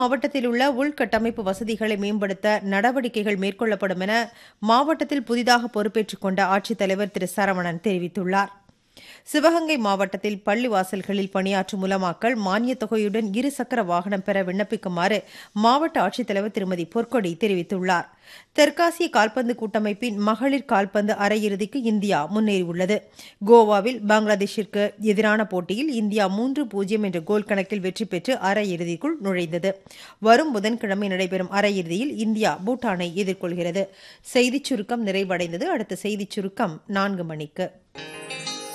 மாவட்டத்தில் உள்ள உள்கட்டமைப்பு வசதிகளை மேம்படுத்த நடவடிக்கைகள் மேற்கொள்ளப்படும் என மாவட்டத்தில் புதிதாக பொறுப்பேற்றுக் கொண்ட ஆட்சித்தலைவர் திரு சரவணன் தெரிவித்துள்ளார் சிவகங்கை மாவட்டத்தில் பள்ளிவாசல்களில் பணியாற்றும் உலமாக்கள் மானியத் தொகையுடன் இருசக்கர வாகனம் பெற விண்ணப்பிக்குமாறு மாவட்ட ஆட்சித்தலைவர் திருமதி பொற்கொடி தெரிவித்துள்ளார் தெற்காசிய கால்பந்து கூட்டமைப்பின் மகளிர் கால்பந்து அரையிறுதிக்கு இந்தியா முன்னேறியுள்ளது கோவாவில் பங்களாதேஷிற்கு எதிரான போட்டியில் இந்தியா மூன்று பூஜ்ஜியம் என்ற கோல் கணக்கில் வெற்றி பெற்று அரையிறுதிக்குள் நுழைந்தது வரும் புதன்கிழமை நடைபெறும் அரையிறுதியில் இந்தியா பூட்டானை எதிர்கொள்கிறது செய்திச் சுருக்கம் நிறைவடைந்தது அடுத்த செய்திச் சுருக்கம் நான்கு மணிக்கு